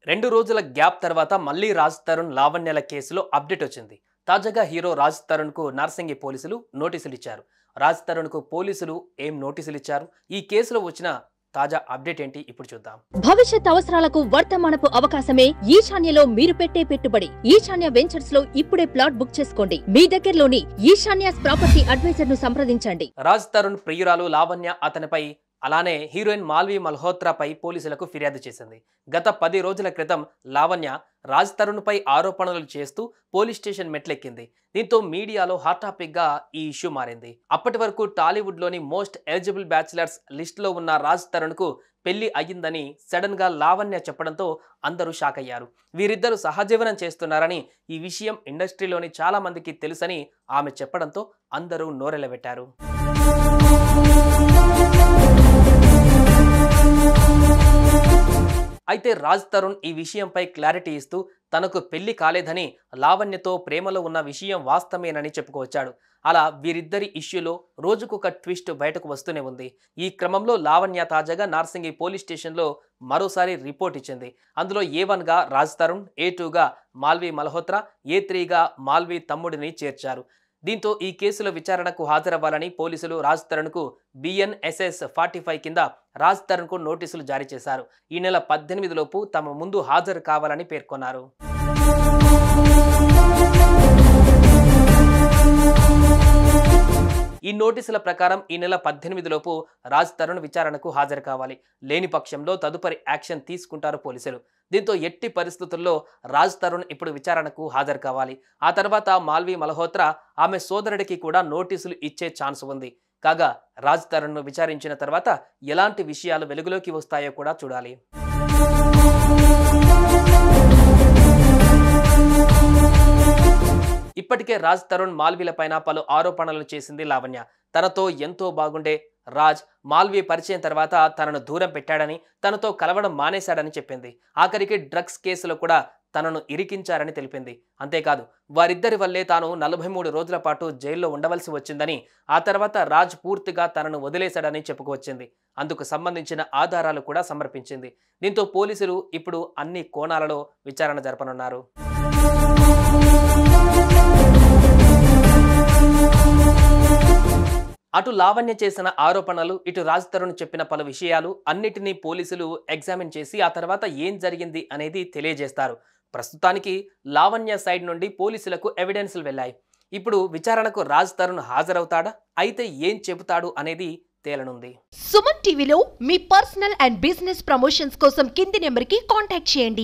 రెండు రోజుల గ్యాప్ తర్వాత మళ్ళీ రాజ్ తరుణ్ లావణ్యల కేసులో అప్డేట్ వచ్చింది తాజాగా హీరో రాజ్ తరుణ్కు నార్సింగి పోలీసులు నోటీసులు ఇచ్చారు రాజ్ తరుణ్కు పోలీసులు ఏం నోటీసులు ఇచ్చారు ఈ కేసులో వచ్చిన తాజా అప్డేట్ ఏంటి ఇప్పుడు చూద్దాం భవిష్యత్ అవసరాలకు వర్తమానపు అవకాశమే ఈశాన్యలో మీరు పెట్టే పెట్టుబడి ఈశాన్య వెంచర్స్ లో ఇప్పుడే ప్లాట్ బుక్ చేసుకోండి మీ దగ్గరలోని ఈశాన్యాస్ ప్రాపర్టీ అడ్వైజర్ ను సంప్రదించండి రాజ్ తరుణ్ ప్రియురాలు లావణ్య అతనిపై అలానే హీరోయిన్ మాల్వి మల్హోత్రాపై పోలీసులకు ఫిర్యాదు చేసింది గత పది రోజుల క్రితం లావణ్య రాజ్ తరుణ్పై ఆరోపణలు చేస్తూ పోలీస్ స్టేషన్ మెట్లెక్కింది దీంతో మీడియాలో హాట్ టాపిక్ గా ఈ ఇష్యూ మారింది అప్పటి వరకు టాలీవుడ్ లోని మోస్ట్ ఎలిజిబుల్ బ్యాచిలర్స్ లిస్ట్ లో ఉన్న రాజ్ తరుణ్ కు పెళ్లి అయ్యిందని సడన్ గా లావణ్య చెప్పడంతో అందరూ షాక్ అయ్యారు వీరిద్దరూ సహజీవనం చేస్తున్నారని ఈ విషయం ఇండస్ట్రీలోని చాలా మందికి తెలుసని ఆమె చెప్పడంతో అందరూ నోరెళ్లబెట్టారు అయితే రాజ్ తరుణ్ ఈ విషయంపై క్లారిటీ ఇస్తూ తనకు పెళ్లి కాలేదని లావణ్యతో ప్రేమలో ఉన్న విషయం వాస్తవమేనని చెప్పుకొచ్చాడు అలా వీరిద్దరి ఇష్యూలో రోజుకొక ట్విస్ట్ బయటకు వస్తూనే ఉంది ఈ క్రమంలో లావణ్య తాజాగా నార్సింగి పోలీస్ స్టేషన్లో మరోసారి రిపోర్ట్ ఇచ్చింది అందులో ఏ వన్గా రాజ్ తరుణ్ ఏ టూగా మాల్వి మల్హోత్రా ఏ త్రీగా మాల్వి తమ్ముడిని చేర్చారు దీంతో ఈ కేసులో విచారణకు హాజరవ్వాలని పోలీసులు రాజ్ తరుణ్కు బిఎన్ఎస్ఎస్ ఫార్టీ ఫైవ్ కింద రాజ్ తరుణ్కు నోటీసులు జారీ చేశారు ఈ నెల పద్దెనిమిది లోపు తమ ముందు హాజరు కావాలని పేర్కొన్నారు ఈ నోటీసుల ప్రకారం ఈ నెల పద్దెనిమిది లోపు రాజ్ తరుణ్ విచారణకు హాజరు కావాలి లేని పక్షంలో తదుపరి యాక్షన్ తీసుకుంటారు పోలీసులు దీంతో ఎట్టి పరిస్థితుల్లో రాజ్ తరుణ్ ఇప్పుడు విచారణకు హాజరు కావాలి ఆ తర్వాత మాల్వి మల్హోత్రా ఆమె సోదరుడికి కూడా నోటీసులు ఇచ్చే ఛాన్స్ ఉంది కాగా రాజ్ తరుణ్ను విచారించిన తర్వాత ఎలాంటి విషయాలు వెలుగులోకి వస్తాయో కూడా చూడాలి ఇప్పటికే రాజ్ తరుణ్ మాల్వీలపైన పలు ఆరోపణలు చేసింది లావణ్య తనతో ఎంతో బాగుండే రాజ్ మాల్వీ పరిచయం తర్వాత తనను దూరం పెట్టాడని తనతో కలవడం మానేశాడని చెప్పింది ఆఖరికి డ్రగ్స్ కేసులో కూడా తనను ఇరికించారని తెలిపింది అంతేకాదు వారిద్దరి వల్లే తాను నలభై మూడు రోజుల పాటు జైల్లో ఉండవలసి వచ్చిందని ఆ తర్వాత రాజ్ పూర్తిగా తనను వదిలేశాడని చెప్పుకొచ్చింది అందుకు సంబంధించిన ఆధారాలు కూడా సమర్పించింది దీంతో పోలీసులు ఇప్పుడు అన్ని కోణాలలో విచారణ జరపనున్నారు అటు లావణ్య చేసిన ఆరోపణలు ఇటు రాజ్ తరుణ్ చెప్పిన పలు విషయాలు అన్నిటినీ పోలీసులు ఎగ్జామిన్ చేసి ఆ తర్వాత ఏం జరిగింది అనేది తెలియజేస్తారు ప్రస్తుతానికి లావణ్య సైడ్ నుండి పోలీసులకు ఎవిడెన్స్లు వెళ్ళాయి ఇప్పుడు విచారణకు రాజ్ తరుణ్ హాజరవుతాడా అయితే ఏం చెబుతాడు అనేది తేలనుంది సుమన్ టీవీలో మీ పర్సనల్ అండ్ బిజినెస్ ప్రమోషన్స్ కోసం కింది నెంబర్కి కాంటాక్ట్ చేయండి